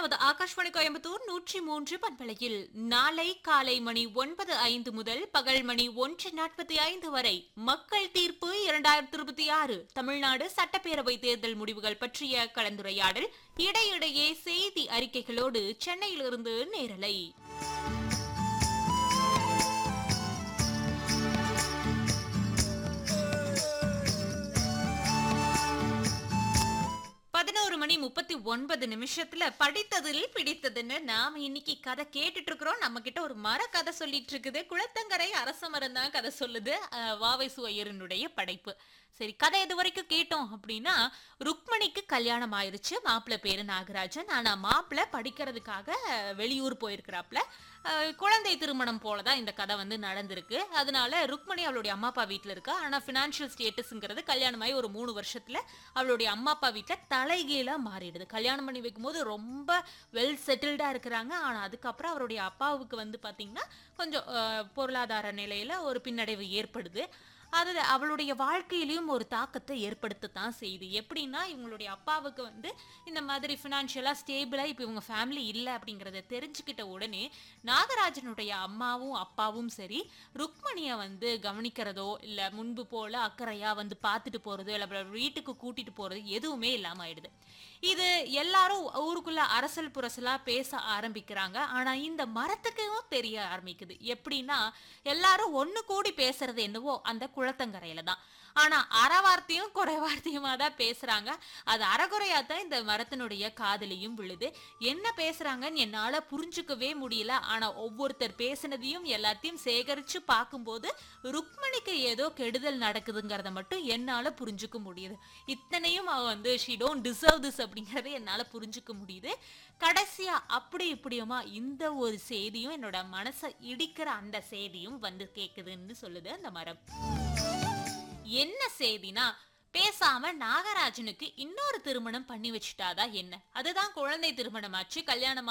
நமது ஆகாஷ்வாணி கோயம்புத்தூர் நூற்றி மூன்று பண்பலையில் நாளை காலை மணி ஒன்பது ஐந்து முதல் பகல் மணி ஒன்று நாற்பத்தி ஐந்து வரை மக்கள் தீர்ப்பு இரண்டாயிரத்தி இருபத்தி ஆறு தமிழ்நாடு சட்டப்பேரவை தேர்தல் முடிவுகள் பற்றிய கலந்துரையாடல் இடையிடையே செய்தி அறிக்கைகளோடு சென்னையிலிருந்து நேரலை பதினோரு மணி முப்பத்தி ஒன்பது நிமிஷத்துல படித்ததில் பிடித்ததுன்னு நாம இன்னைக்கு கதை கேட்டுட்டு இருக்கிறோம் நம்ம கிட்ட ஒரு மர கதை சொல்லிட்டு இருக்குது குளத்தங்கரை அரச மரம் தான் கதை சொல்லுது அஹ், வாவை சுவையரனுடைய படைப்பு சரி கதை இது வரைக்கும் கேட்டோம் அப்படின்னா ருக்மணிக்கு கல்யாணம் ஆயிருச்சு மாப்பிள்ளை பேரு நாகராஜன் ஆனா மாப்பிள்ளை படிக்கிறதுக்காக அஹ், வெளியூர் போயிருக்கிறாப்ல அஹ், குழந்தை திருமணம் போலதான் இந்த கதை வந்து நடந்திருக்கு அதனால ருக்மணி அவளுடைய அம்மா அப்பா வீட்டுல இருக்கா ஆனா பினான்சியல் ஸ்டேட்டஸ்ங்கிறது கல்யாணமாயி ஒரு மூணு வருஷத்துல அவளுடைய அம்மா அப்பா வீட்டுல தலைகீழா மாறிடுது கல்யாணம் பண்ணி வைக்கும்போது ரொம்ப வெல் செட்டில்டா இருக்கிறாங்க ஆனா அதுக்கப்புறம் அவருடைய அப்பாவுக்கு வந்து பாத்தீங்கன்னா கொஞ்சம் அஹ், பொருளாதார நிலையில ஒரு பின்னடைவு ஏற்படுது அது அவளுடைய வாழ்க்கையிலயும் ஒரு தாக்கத்தை ஏற்படுத்தத்தான் செய்யுது எப்படின்னா இவங்களுடைய அப்பாவுக்கு வந்து இந்த மாதிரி ஃபினான்ஷியலாக ஸ்டேபிளாக இப்போ இவங்க ஃபேமிலி இல்லை அப்படிங்கிறத தெரிஞ்சுக்கிட்ட உடனே நாகராஜனுடைய அம்மாவும் அப்பாவும் சரி ருக்மணியை வந்து கவனிக்கிறதோ இல்லை முன்பு போல அக்கறையாக வந்து பார்த்துட்டு போகிறது இல்லை வீட்டுக்கு கூட்டிட்டு போகிறது எதுவுமே இல்லாமல் ஆயிடுது இது எல்லாரும் ஊருக்குள்ள அரசல் புரசலா பேச ஆரம்பிக்கிறாங்க ஆனா இந்த மரத்துக்கும் தெரிய ஆரம்பிக்குது எப்படின்னா எல்லாரும் ஒண்ணு கூடி பேசுறது என்னவோ அந்த குளத்தங்கரையில தான் ஆனா அறவார்த்தையும் குறைவார்த்தையுமா தான் பேசுறாங்க அது அறகுறையா தான் இந்த மரத்தினுடைய காதலியும் விழுது என்ன பேசுறாங்கன்னு என்னால புரிஞ்சுக்கவே முடியல ஆனா ஒவ்வொருத்தர் பேசினதையும் எல்லாத்தையும் சேகரிச்சு பார்க்கும்போது ருக்மணிக்கு ஏதோ கெடுதல் நடக்குதுங்கிறத மட்டும் என்னால புரிஞ்சுக்க முடியுது இத்தனையும் அவ வந்து ஷி டோன்ட் டிசர்வ் திஸ் அப்படிங்கறத என்னால புரிஞ்சுக்க முடியுது கடைசியா அப்படி இப்படியுமா இந்த ஒரு செய்தியும் என்னோட மனசை இடிக்கிற அந்த செய்தியும் வந்து கேக்குதுன்னு சொல்லுது அந்த மரம் என்ன செய்தினா பேசாம நாகராஜனுக்கு இன்னொரு திருமணம் பண்ணி வச்சுட்டாதா என்ன அதுதான் குழந்தை திருமணமாச்சு கல்யாணம்